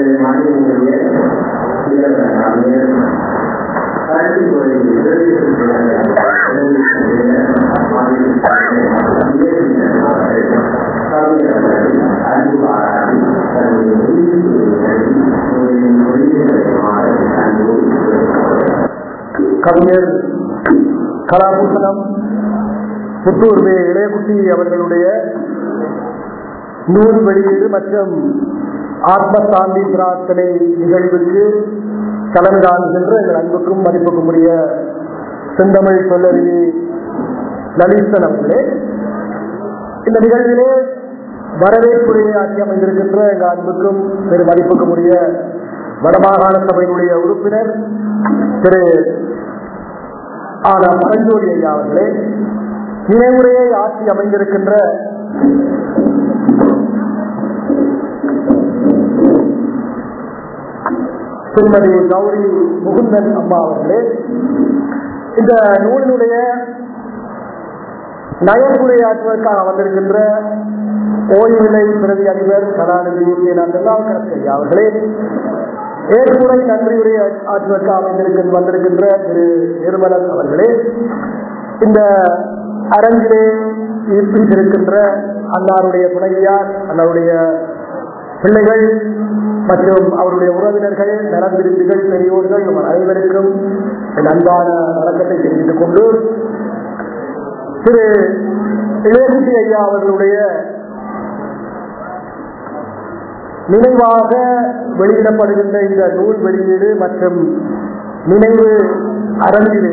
மாநிலங்களுடைய கல்வி துறையில் அன்பு பாராட்டி தன்னுடைய கவிஞர் கலாபூஷணம் புத்தூர் வே இளையகுட்டி அவர்களுடைய நூல் வெளியீடு மற்றும் ஆத்ம சாந்தி பிரார்த்தனை நிகழ்வுக்கு கலந்து காண்கின்ற எங்கள் அன்புக்கும் மதிப்புக்கும் உரிய செந்தமிழ் சொல்லறிவி லலிதன் அவர்களே இந்த நிகழ்விலே வரவேற்புரையாற்றி அமைந்திருக்கின்ற எங்கள் அன்புக்கும் பெரு மதிப்புக்கும் உரிய வடமாகாண சபையினுடைய உறுப்பினர் திரு ஆனா பரஞ்சோடி ஐயா அவர்களே நினைவுரையை ஆட்சி அமைந்திருக்கின்ற திருமதி கௌரி முகுந்தன் அம்மா அவர்களே இந்த நூலினுடைய நயப்புரையாற்றுவதற்காக வந்திருக்கின்ற ஓய்விலை பிரதி அதிபர் கலாநிதி திருநாவுக்கரசு ஐயா அவர்களே ஏற்புரை நன்றியுரை ஆற்றுவதற்காக அமைந்திருக்க வந்திருக்கின்ற திரு நிர்மலன் அவர்களே இந்த அரங்கிலே இருக்கின்ற அன்னாருடைய துணைவியார் அன்னாருடைய பிள்ளைகள் மற்றும் அவருடைய உறவினர்கள் நலம் விரும்பிகள் பெரியோர்கள் உங்கள் அனைவருக்கும் என் அன்பான வணக்கத்தை தெரிவித்துக் கொண்டு திரு இளையகுட்டி ஐயா அவர்களுடைய நினைவாக வெளியிடப்படுகின்ற இந்த நூல் வெளியீடு மற்றும் நினைவு அரங்கிலே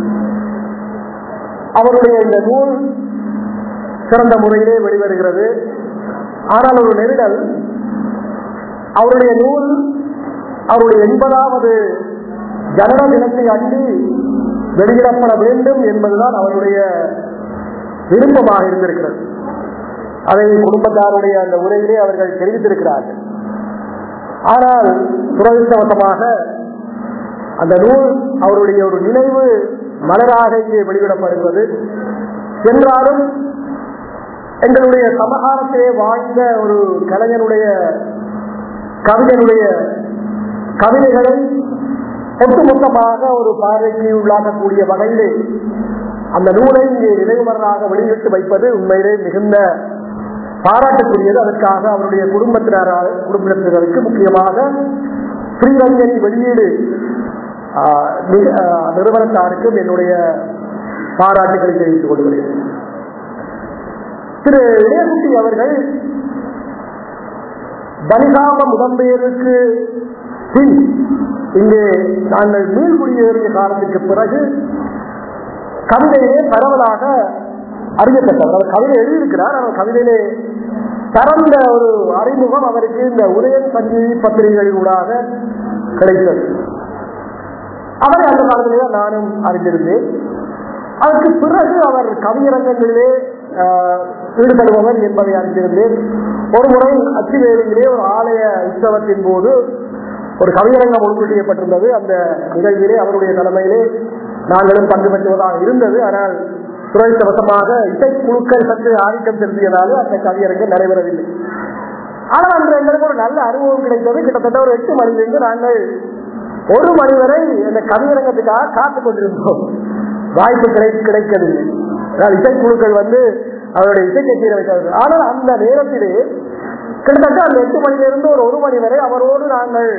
அவருடைய இந்த நூல் சிறந்த முறையிலே வெளிவருகிறது ஆனால் ஒரு நெருடல் அவருடைய நூல் அவருடைய எண்பதாவது ஜனன தினத்தை அண்டி வெளியிடப்பட வேண்டும் என்பதுதான் அவருடைய விருப்பமாக இருந்திருக்கிறது அதை குடும்பத்தாருடைய அந்த உரையிலே அவர்கள் தெரிவித்திருக்கிறார்கள் ஆனால் துரதிருஷ்டவசமாக அந்த நூல் அவருடைய ஒரு நினைவு மலராக இங்கே வெளியிடப்படுவது என்றாலும் எங்களுடைய சமகாலத்திலே வாழ்ந்த ஒரு கலைஞனுடைய கவிஞனுடைய கவிதைகளை ஒட்டுமொத்தமாக ஒரு பார்வைக்கு உள்ளாகக்கூடிய வகையிலே அந்த நூலை இங்கே நினைவுமலராக வெளியிட்டு வைப்பது உண்மையிலே மிகுந்த பாராட்டுக்குரியது அதற்காக அவருடைய குடும்பத்தினரால் குடும்பத்தினருக்கு முக்கியமாக ஸ்ரீரஞ்சனி வெளியீடு நிறுவனத்தாருக்கும் என்னுடைய பாராட்டுகளை தெரிவித்துக் கொள்கிறேன் திரு இளையகுட்டி அவர்கள் பலிகாம முதம்பெயருக்கு பின் இங்கே நாங்கள் மீள்குடியேறிய காலத்திற்கு பிறகு கவிதையிலே பரவலாக அறியப்பட்டவர் அவர் கவிதை எழுதியிருக்கிறார் அவர் கவிதையிலே பரந்த ஒரு அறிமுகம் அவருக்கு இந்த உதயன் சஞ்சீவி பத்திரிகைகளூடாக கிடைத்தது அவரை அந்த காலத்திலே நானும் அறிந்திருந்தேன் அதற்கு பிறகு அவர் கவியரங்கங்களிலே ஈடுபடுபவர் என்பதை அறிந்திருந்தேன் ஒரு முறை அச்சுவேலியிலே ஒரு ஆலய உற்சவத்தின் போது ஒரு கவியரங்கம் ஒழுங்கு செய்யப்பட்டிருந்தது அந்த நிகழ்விலே அவருடைய தலைமையிலே நாங்களும் பங்கு பெற்றுவதாக இருந்தது ஆனால் துறைத்தவசமாக இசைக்குழுக்கள் சற்று ஆதிக்கம் செலுத்தியதால் அந்த கவியரங்கம் நடைபெறவில்லை ஆனால் அன்று எங்களுக்கு ஒரு நல்ல அனுபவம் கிடைத்தது கிட்டத்தட்ட ஒரு எட்டு மணிலிருந்து நாங்கள் ஒரு மணி வரை அந்த கவியரங்கத்துக்காக காத்துக் கொண்டிருந்தோம் வாய்ப்பு கிடை கிடைக்கவில்லை இசைக்குழுக்கள் வந்து அவருடைய இசை கச்சேரி வைத்தார்கள் ஆனால் அந்த நேரத்திலே கிட்டத்தட்ட அந்த எட்டு மணியிலிருந்து ஒரு ஒரு மணி வரை அவரோடு நாங்கள்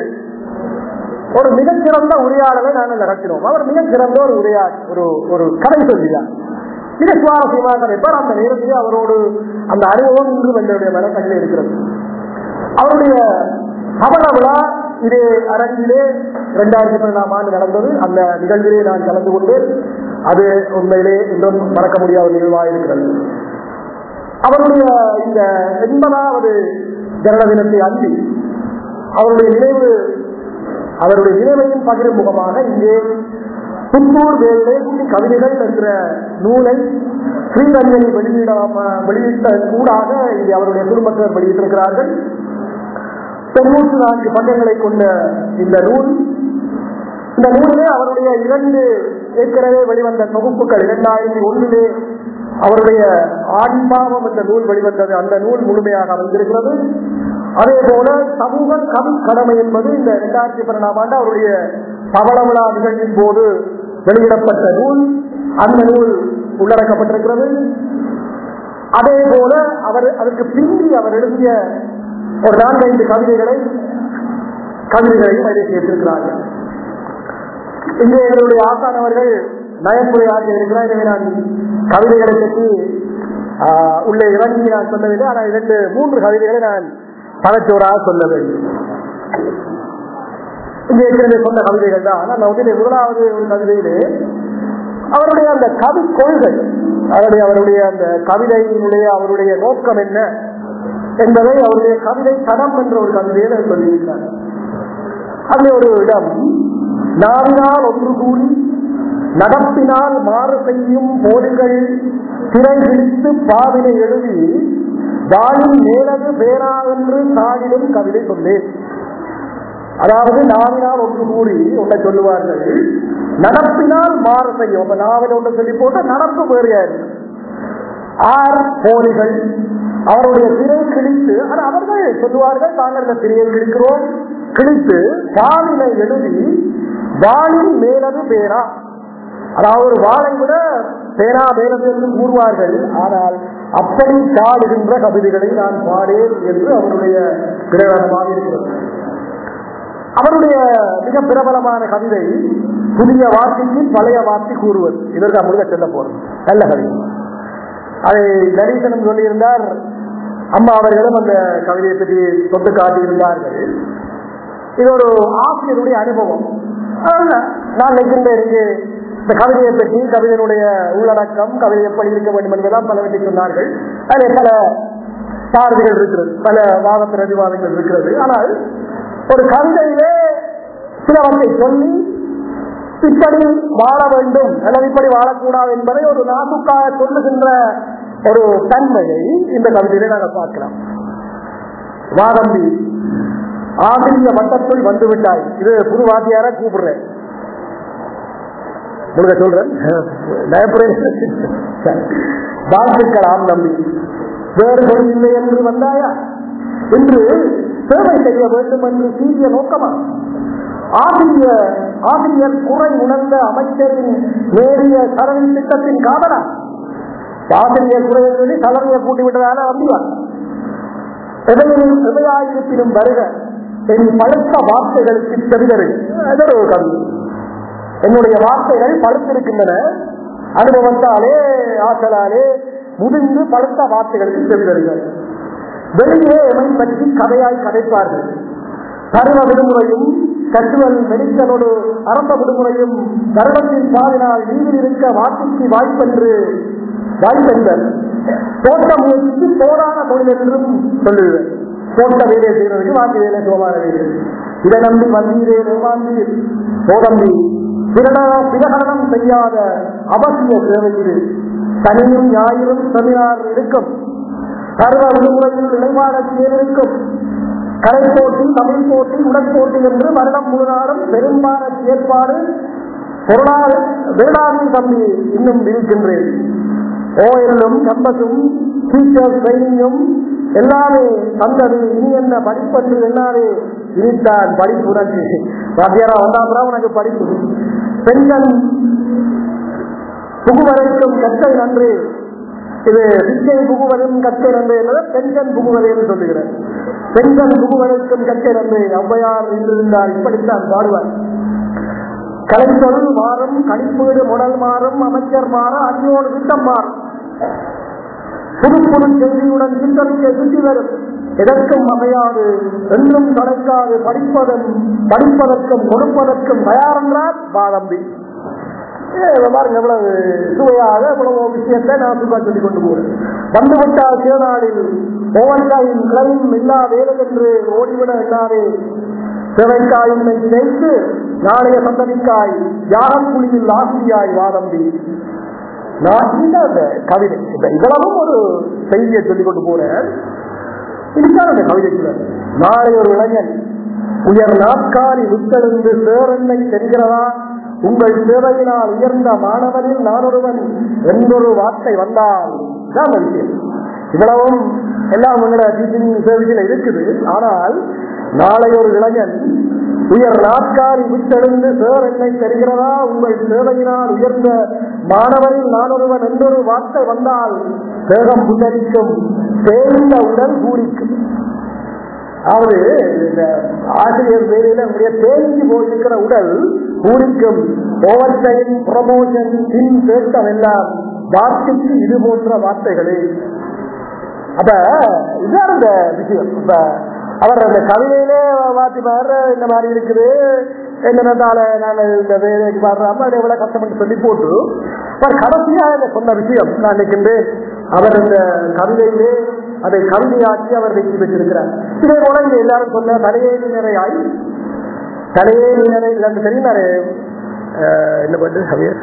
ஒரு மிகச்சிறந்த உரையாடலை நாங்கள் நடத்தினோம் அவர் மிகச்சிறந்த ஒரு உரையாட ஒரு ஒரு கதை சொல்லியார் மிக சுவாரஸ்யமாக இருப்பார் அந்த நேரத்திலே அவரோடு அந்த அனுபவம் இன்று எங்களுடைய மனக்கண்ணில் இருக்கிறது அவருடைய சபல விழா இதே அரங்கிலே இரண்டாயிரத்தி பன்னெண்டாம் ஆண்டு நடந்தது அந்த நிகழ்விலே நான் கலந்து கொண்டு அது உண்மையிலே இன்னும் மறக்க முடியாத நிகழ்வாக இருக்கிறது அவருடைய இந்த எண்பதாவது ஜனன தினத்தை அன்றி அவருடைய நினைவு அவருடைய நினைவையும் பகிரும் முகமாக இங்கே புத்தூர் வேலை கவிதைகள் என்ற நூலை ஸ்ரீரஞ்சனி வெளியிடாம வெளியிட்ட கூடாக இங்கே அவருடைய குடும்பத்தினர் வெளியிட்டிருக்கிறார்கள் தொண்ணூற்றி நான்கு பக்கங்களை கொண்ட இந்த நூல் இந்த நூலிலே அவருடைய இரண்டு ஏற்கனவே வெளிவந்த தொகுப்புகள் இரண்டாயிரத்தி ஒன்றிலே அவருடைய ஆன்மாவம் என்ற நூல் வெளிவந்தது அந்த நூல் முழுமையாக அமைந்திருக்கிறது அதே போல சமூக கவி கடமை என்பது இந்த இரண்டாயிரத்தி பன்னெண்டாம் ஆண்டு அவருடைய பவள விழா நிகழ்வின் போது வெளியிடப்பட்ட நூல் அந்த நூல் உள்ளடக்கப்பட்டிருக்கிறது அதே போல அவர் அதற்கு பிந்தி அவர் எழுதிய ஒரு நான்கைந்து கவிதைகளை கவிதைகளையும் அதில் சேர்த்திருக்கிறார்கள் இங்கே எங்களுடைய ஆசானவர்கள் நயப்புரையாற்றி இருக்கிறார் எனவே நான் கவிதைகளை பற்றி ஆஹ், உள்ளே இறங்கி நான் சொல்லவில்லை ஆனால் இரண்டு மூன்று கவிதைகளை நான் பதச்சோராக சொல்ல வேண்டும் இங்கே ஏற்கனவே சொன்ன கவிதைகள் தான் ஆனால் நான் முதலில் முதலாவது ஒரு கவிதையிலே அவருடைய அந்த கவி கொள்கை அவருடைய அவருடைய அந்த கவிதையினுடைய அவருடைய நோக்கம் என்ன என்பதை அவருடைய கவிதை தடம் என்ற ஒரு கவிதையை அவர் சொல்லியிருக்கிறார் அதில் ஒரு இடம் நாவினால் ஒன்று கூடி நடப்பினால் மாறு செய்யும் போர்கள் திரை பிடித்து பாவினை எழுதி வாழும் மேலது பேரா என்று தாழிலும் கவிதை சொன்னேன் அதாவது நாவினால் ஒன்று கூடி ஒன்றை சொல்லுவார்கள் நடப்பினால் மாறு செய்யும் அப்ப நாவில் ஒன்று சொல்லி போட்டு நடப்பு வேறையா இருக்கு ஆர் போலிகள் அவருடைய திரை கிழித்து ஆனா அவர்கள் சொல்லுவார்கள் தாங்கள் இந்த திரையை கிழிக்கிறோம் கிழித்து பாலினை எழுதி வாளின் மேலது பேரா அதாவது ஒரு வாளை விட பேரா மேலது என்று கூறுவார்கள் ஆனால் அப்படி பாடுகின்ற கவிதைகளை நான் பாடேன் என்று அவருடைய பிரகடனமாக இருக்கிறது அவருடைய மிக பிரபலமான கவிதை புதிய வார்த்தைக்கு பழைய வார்த்தை கூறுவது இதற்கு முழுக செல்ல போறோம் நல்ல கவிதை அதை கணேசனும் சொல்லியிருந்தார் அம்மா அவர்களும் அந்த கவிதையை பற்றி தொட்டு காட்டியிருந்தார்கள் இது ஒரு ஆசிரியருடைய அனுபவம் அதனால நான் நினைக்கின்றேன் இங்கே இந்த கவிதையை பற்றி கவிதையினுடைய உள்ளடக்கம் கவிதை எப்படி இருக்க வேண்டும் என்பதெல்லாம் பலவற்றை சொன்னார்கள் அதில் பல சார்புகள் இருக்கிறது பல வாத பிரதிவாதங்கள் இருக்கிறது ஆனால் ஒரு கவிதையிலே சிலவற்றை சொல்லி இப்படி வாழ வேண்டும் அல்லது இப்படி வாழக்கூடாது என்பதை ஒரு நாசுக்காக சொல்லுகின்ற ஒரு தன்மையை இந்த கவிதையிலே நாங்கள் பார்க்கலாம் வாதம்பி ஆசிரிய மட்டத்தில் வந்து விட்டாய் இது புது வாத்தியார கூப்பிடுறேன் முழுக்க சொல்றேன் வாழ்த்துக்கலாம் நம்பி வேறு பொருள் இல்லை என்று வந்தாயா இன்று சேவை செய்ய வேண்டும் என்று சீரிய நோக்கமா ஆசிரிய ஆசிரியர் குறை உணர்ந்த அமைச்சரின் நேரிய சரணி திட்டத்தின் காவலா ஆசிரியர் குறை சொல்லி சலனையை கூட்டி விட்டதால வந்தியா எதையும் எதையாயிருப்பினும் வருக என் பழுத்த வார்த்தைகளுக்கு செவிதரு அது ஒரு கவி என்னுடைய வார்த்தைகள் பழுத்திருக்கின்றன அனுபவத்தாலே ஆற்றலாலே முதிர்ந்து பழுத்த வார்த்தைகளுக்கு செவிதருகள் வெளியே எமை பற்றி கதையாய் கதைப்பார்கள் பருவ விடுமுறையும் கட்டுவல் மெடிக்கலோடு அரம்ப விடுமுறையும் தருணத்தின் பாதினால் நீரில் இருக்க வார்த்தைக்கு வாய்ப்பென்று வாய்ப்பென்பர் தோட்ட முயற்சிக்கு போரான தொழில் என்றும் சொல்லுவேன் தோட்ட வேலை செய்வதற்கு வாக்கு வேலை சோமான வேலை இதை நம்பி வந்தீரே ரோமாந்தீர் சோதம்பி பிரகடனம் செய்யாத அவசிய சேவை இது சனியும் ஞாயிறும் செமினார் இருக்கும் சர்வ விடுமுறையில் நிலைவாட இருக்கும் கலை போட்டி தமிழ் போட்டி உடற்போட்டி என்று வருடம் முழுநாளும் பெரும்பால ஏற்பாடு பொருளாதார வேளாண்மை தம்பி இன்னும் இருக்கின்றேன் ஓஎல்லும் கம்பஸும் டீச்சர் ட்ரைனிங்கும் எல்லாமே தந்தது இனி என்ன படிப்பது எல்லாமே இனித்தான் படிப்பு உனக்கு வாத்தியாரா வந்தாப்புறம் உனக்கு படிப்பு பெண்கள் புகுவரைக்கும் கற்கை நன்று இது வித்தை புகுவதும் கற்கை நன்று என்பதை பெண்கள் புகுவதை என்று சொல்லுகிறேன் பெண்கள் புகுவதற்கும் கற்கை நன்று ஔவையார் என்றிருந்தார் இப்படித்தான் பாடுவார் கலைச்சொல் மாறும் கணிப்பீடு முடல் மாறும் அமைச்சர் மாற அடியோடு திட்டம் மாறும் புது புது செய்தியுடன் சிந்தனையை சுற்றி வரும் எதற்கும் அமையாது என்றும் தலைக்காது படிப்பதும் படிப்பதற்கும் கொடுப்பதற்கும் தயாரென்றார் பாதம்பி பாருங்க எவ்வளவு சுவையாக எவ்வளவு விஷயத்தை நான் சுகா சொல்லிக் கொண்டு போறேன் வந்துவிட்டால் சிவநாளில் ஓவன்காயின் கிளையும் இல்லா வேலை என்று ஓடிவிட என்னாவே சிவைக்காய் உன்னை நினைத்து நாளைய சந்ததிக்காய் யாகக்குழியில் ஆசிரியாய் வாதம்பி நான் இந்த அந்த கவிதை இப்ப இதெல்லாம் ஒரு செய்தியை சொல்லிக் கொண்டு போறேன் இதுதான் அந்த கவிதைக்குள்ள நாளை ஒரு இளைஞன் உயர் நாற்காலி விட்டெழுந்து சேரெண்ணை தெரிகிறதா உங்கள் சேவையினால் உயர்ந்த மாணவனில் நான் ஒருவன் என்றொரு வார்த்தை வந்தால் தான் அந்த விஷயம் இவ்வளவும் எல்லாம் எங்களோட டீச்சிங் சர்வீஸில் இருக்குது ஆனால் நாளை ஒரு இளைஞன் உயர் நாட்காரி விட்டெழுந்து சேர் என்னை தெரிகிறதா உங்கள் சேவையினால் உயர்ந்த மாணவரில் நான் ஒருவன் என்றொரு வார்த்தை வந்தால் தேகம் புன்னரிக்கும் தேய்ந்த உடல் பூரிக்கும் அதாவது இந்த ஆசிரியர் வேலையில நம்முடைய தேங்கி போயிருக்கிற உடல் பூரிக்கும் ஓவர் டைம் ப்ரமோஷன் பின் தேட்டம் எல்லாம் வார்த்தைக்கு இது போன்ற வார்த்தைகளே அப்ப இதுதான் இந்த விஷயம் இப்ப அவர் அந்த கவிதையிலே வாத்திமார் இந்த மாதிரி இருக்குது என்னென்னால நான் இந்த வேலைக்கு பாடுறாம அது எவ்வளவு கஷ்டப்பட்டு சொல்லி போட்டு அவர் கடைசியா இந்த சொன்ன விஷயம் நான் நினைக்கின்றேன் அவர் இந்த கவிதையிலே அதை கவிதையாக்கி அவர் வெற்றி பெற்றிருக்கிறார் இதே போல இங்க எல்லாரும் சொன்ன தலையே நிறையாய் தலையே நீரை எனக்கு தெரியும் நானு அஹ், என்ன பாட்டு ஹவியர்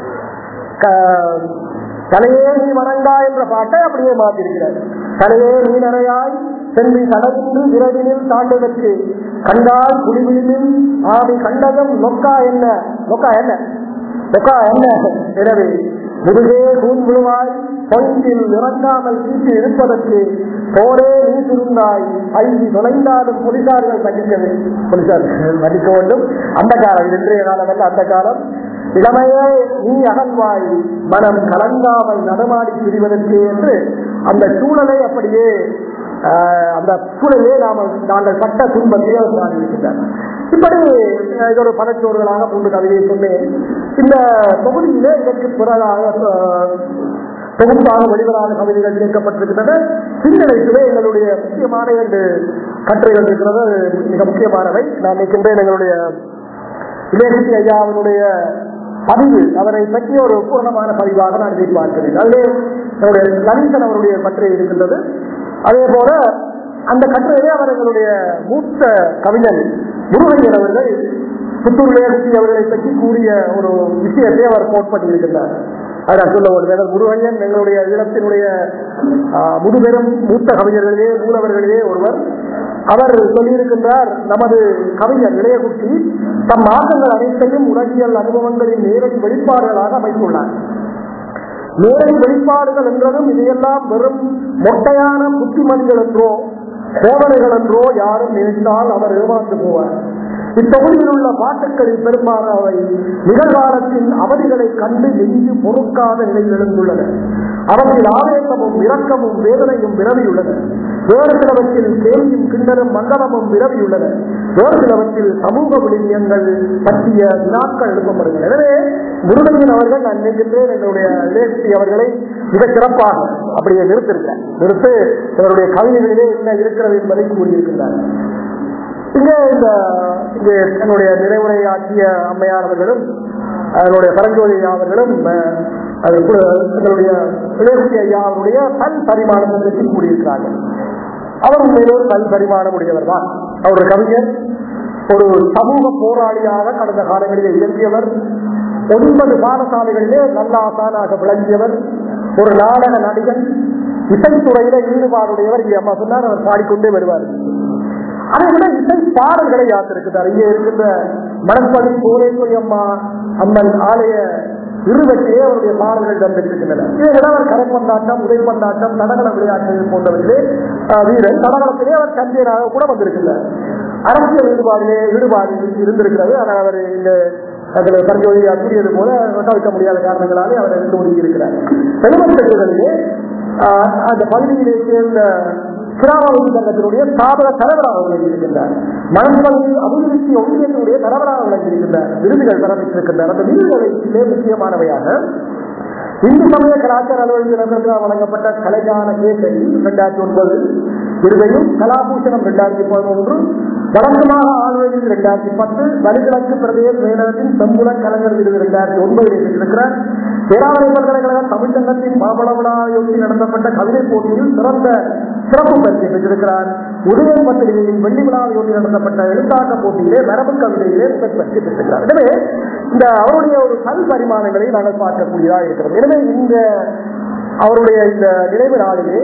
க- தலையே நீ வணங்கா என்ற பாட்டை அப்படியே மாற்றிருக்கிறார் தலையே நீ நிறையாய் சென்று கடலின்று விரைவினில் தாண்டுவதற்கு கண்டால் குடிவிழில் ஆவி கண்டதும் நொக்கா என்ன நொக்கா என்ன நொக்கா என்ன எனவே முதுகே கூன் விழுவாய் பொங்கில் இறங்காமல் சீட்டு இருப்பதற்கு போரே நீ சுருந்தாய் ஐந்து நுழைந்தாலும் போலீசார்கள் மன்னிக்கவே போலீசார்கள் மன்னிக்க வேண்டும் அந்த காலம் இது இன்றைய காலம் அல்ல அந்த காலம் இளமையே நீ அகழ்வாய் மனம் கலங்காமல் நடமாடி திரிவதற்கு என்று அந்த சூழலை அப்படியே ஆஹ், அந்த சூழலே நாம நாங்கள் பட்ட துன்பத்தை அவர் மாறி இருக்கின்றார் இப்படி அஹ், இது ஒரு பதச்சோறுகளாக மூன்று கவிதையை சொன்னேன் இந்த தொகுதியிலே இதற்கு பிறகாக ஆஹ், தொகுப்பாக வெளிவராத கவிதைகள் சேர்க்கப்பட்டிருக்கின்றன பின்னடைப்பிலே எங்களுடைய முக்கியமான இரண்டு கட்டுரைகள் இருக்கிறது அது மிக முக்கியமானவை நான் நினைக்கின்றேன் எங்களுடைய இளையராஜா ஐயாவினுடைய பதிவு அவரை பற்றிய ஒரு பூர்ணமான பதிவாக நான் இதை பார்க்கிறேன் அதிலே என்னுடைய லலிதன் அவருடைய கட்டுரை இருக்கின்றது அதே போல அந்த கட்டுரையிலே அவர் எங்களுடைய மூத்த கவிஞர் முருகையன் அவர்கள் புத்தூர் இளையராஜி அவர்களை பற்றி கூறிய ஒரு விஷயத்தை அவர் கோட் பண்ணியிருக்கின்றார் அதை நான் சொல்ல வேண்டும் முருகையன் எங்களுடைய ஈழத்தினுடைய ஆஹ், முதுபெரும் மூத்த கவிஞர்களிலே மூலவர்களிலே ஒருவர் அவர் சொல்லியிருக்கின்றார் நமது கவிஞர் இளையகுட்டி தம் ஆக்கங்கள் அனைத்தையும் உலகியல் அனுபவங்களின் நேரடி வெளிப்பாடுகளாக அமைத்துள்ளார் நேரடி வெளிப்பாடுகள் என்றதும் இதையெல்லாம் வெறும் மொட்டையான புத்திமதிகள் என்றோ சோதனைகள் என்றோ யாரும் நினைத்தால் அவர் ஏமாந்து போவார் இத்தொகுதியில் உள்ள பாட்டுக்களில் பெரும்பாலானவை நிகழ்காலத்தின் அவதிகளை கண்டு நெஞ்சு பொறுக்காத நிலையில் எழுந்துள்ளன அவற்றில் ஆவேசமும் இரக்கமும் வேதனையும் விரவியுள்ளன வேறு சிலவற்றில் கேள்வியும் கிண்டலும் மங்களமும் விரவியுள்ளன வேறு சிலவற்றில் சமூக விளிமியங்கள் பற்றிய வினாக்கள் எழுப்பப்படுகின்றன எனவே முருகையன் அவர்கள் நான் நினைக்கின்றேன் என்னுடைய இளையராஜி அவர்களை மிக சிறப்பாக அப்படியே நிறுத்திருக்கிறேன் நிறுத்து இவருடைய கவிதைகளிலே என்ன இருக்கிறது என்பதை கூறியிருக்கின்றார் இங்கே இந்த இங்கே என்னுடைய நிறைவுரையாற்றிய அம்மையார் அவர்களும் அதனுடைய பரஞ்சோதி ஐயா அவர்களும் அஹ், அது கு- எங்களுடைய இளையகுட்டி ஐயா அவருடைய பல் பரிமாணத்தை பற்றி கூறியிருக்கிறார்கள் அவர் உண்மையிலே ஒரு பல் பரிமாணம் உடையவர் தான் அவர் ஒரு கவிஞர் ஒரு சமூக போராளியாக கடந்த காலங்களிலே இயங்கியவர் ஒன்பது பாடசாலைகளிலே நல்ல ஆசானாக விளங்கியவர் ஒரு நாடக நடிகன் இசைத்துறையில ஈடுபாடுடையவர் இங்கே அம்மா சொன்னார் அவர் பாடிக்கொண்டே வருவார் அதை விட இசை பாடல்களை யாத்திருக்கிறார் இங்கே இருக்கின்ற மணப்பள்ளி கோலேஸ்வரி அம்மா அம்மன் ஆலய இருவற்றியே அவருடைய பாடல்கள் தந்திருக்கின்றன இதை விட அவர் கரைப்பந்தாட்டம் உதைப்பந்தாட்டம் தடகள விளையாட்டுகள் போன்றவற்றிலே அஹ், வீரர் தடகளத்திலே அவர் சந்தியனாக கூட வந்திருக்கிறார் அரசியல் ஈடுபாடிலே ஈடுபாடு இருந்திருக்கிறது ஆனால் அவர் இந்த அதில் பரிசோதி கூறியது போல தவிர்க்க முடியாத காரணங்களாலே அவர் இருந்து ஒதுங்கி இருக்கிறார் பெருமக்களிலே அந்த பகுதியிலே சேர்ந்த கிராமவதி சங்கத்தினுடைய ஸ்தாபக தலைவராக விளங்கியிருக்கின்றார் மனப்பகுதி அபிவிருத்தி ஒன்றியத்தினுடைய தலைவராக விளங்கியிருக்கின்றார் விருதுகள் பெறப்பட்டிருக்கின்றார் அந்த விருதுகளிலே முக்கியமானவையாக இந்து சமய கலாச்சார அலுவலகத்தினருக்கு வழங்கப்பட்ட கலைஞான கேசரி இரண்டாயிரத்தி ஒன்பது விருதையும் கலாபூஷணம் இரண்டாயிரத்தி பதினொன்று வழக்கமாக ஆளுநரில் இரண்டாயிரத்தி பத்து வலிகிழக்கு பிரதேச மேலகத்தின் செம்புல கலைஞர் விருது இரண்டாயிரத்தி ஒன்பதில் பெற்றிருக்கிறார் பேராவணி பல்கலைக்கழக தமிழ் சங்கத்தின் மாபல விழாவையொட்டி நடத்தப்பட்ட கவிதை போட்டியில் சிறந்த சிறப்பு பரிசை பெற்றிருக்கிறார் உதயம் பத்திரிகையின் வெள்ளி விழாவையொட்டி நடத்தப்பட்ட எழுத்தாக்க போட்டியிலே மரபு கவிதையிலே முதல் பரிசை பெற்றிருக்கிறார் எனவே இந்த அவருடைய ஒரு கல் பரிமாணங்களை நாங்கள் பார்க்கக்கூடியதாக இருக்கிறது எனவே இந்த அவருடைய இந்த நினைவு நாளிலே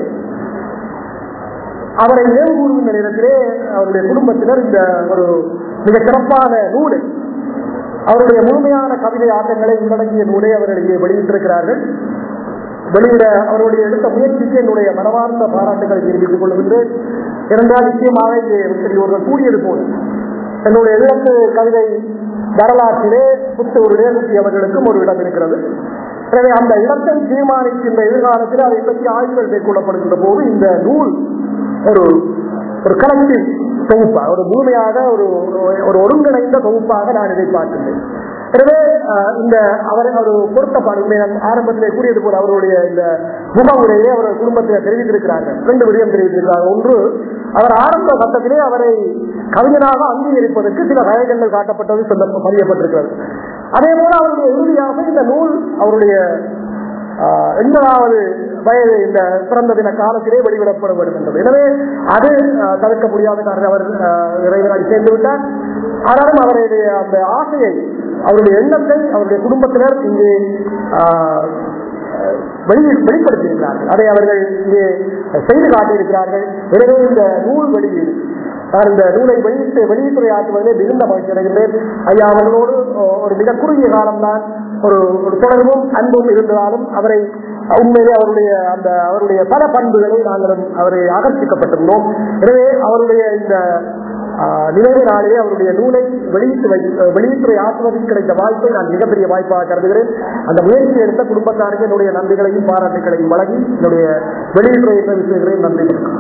அவரை நினைவு கூறுகின்ற நேரத்திலே அவருடைய குடும்பத்தினர் இந்த ஒரு மிக சிறப்பான நூலை அவருடைய முழுமையான கவிதை ஆட்டங்களை உள்ளடங்கிய நூலை அவர்கள் இங்கே வெளியிட்டிருக்கிறார்கள் வெளியிட அவருடைய எடுத்த முயற்சிக்கு என்னுடைய மனவார்ந்த பாராட்டுகளை தெரிவித்துக் கொள்கின்றேன் இரண்டால் நிச்சயமாக இங்கே பெரியவர்கள் கூறியது போல் என்னுடைய இலக்கு கவிதை வரலாற்றிலே புத்தூரிலே முக்கிய அவர்களுக்கும் ஒரு இடம் இருக்கிறது எனவே அந்த இடத்தை தீர்மானிக்கின்ற எதிர்காலத்தில் அதை பற்றி ஆய்வுகள் மேற்கொள்ளப்படுகின்ற போது இந்த நூல் ஒரு ஒரு கலெக்டிவ் தொகுப்பாக ஒரு முழுமையாக ஒரு ஒரு ஒருங்கிணைந்த தொகுப்பாக நான் இதை பார்க்கின்றேன் எனவே அஹ், இந்த அவர் ஒரு பொருத்தப்பாடு உண்மை நான் ஆரம்பத்திலே கூறியது போல அவருடைய இந்த முகவுரையை அவர் குடும்பத்தில் தெரிவித்திருக்கிறார்கள் ரெண்டு விடயம் தெரிவித்திருக்கிறார்கள் ஒன்று அவர் ஆரம்ப கட்டத்திலே அவரை கவிஞனாக அங்கீகரிப்பதற்கு சில வயதங்கள் காட்டப்பட்டது சொல்ல பதியப்பட்டிருக்கிறது அதே போல அவருடைய இறுதியாக இந்த நூல் அவருடைய ஆஹ், எண்பதாவது வயது இந்த பிறந்த தின காலத்திலே வெளிவிடப்பட வேண்டும் என்றது எனவே அது ஆஹ், தவிர்க்க முடியாத காரணம் அவர் ஆஹ், இறைவனாய் சேர்ந்து விட்டார் ஆனாலும் அவருடைய அந்த ஆசையை அவருடைய எண்ணத்தை அவருடைய குடும்பத்தினர் இங்கே ஆஹ், வெளி வெளிப்படுத்தியிருக்கிறார்கள் அதை அவர்கள் இங்கே செய்து காட்டியிருக்கிறார்கள் எனவே இந்த நூல் வெளியீடு நான் இந்த நூலை வெளியிட்டு வெளியீட்டுரை ஆற்றுவதிலே மிகுந்த மகிழ்ச்சி அடைகின்றேன் ஐயா அவர்களோடு ஒரு மிக குறுகிய காலம்தான் ஒரு ஒரு தொடர்பும் அன்பும் இருந்தாலும் அவரை உண்மையிலே அவருடைய அந்த அவருடைய பல பண்புகளை நாங்களும் அவரை ஆகர்ஷிக்கப்பட்டிருந்தோம் எனவே அவருடைய இந்த ஆஹ், நினைவு நாளிலே அவருடைய நூலை வெளியிட்டு வை வெளியீட்டுரை ஆற்றுவதற்கு கிடைத்த வாய்ப்பை நான் மிகப்பெரிய வாய்ப்பாக கருதுகிறேன் அந்த முயற்சி எடுத்த குடும்பத்தாருக்கு என்னுடைய நன்றிகளையும் பாராட்டுகளையும் வழங்கி என்னுடைய வெளியீட்டுரையை நிறைவு செய்கிறேன் நன்றி வணக்கம்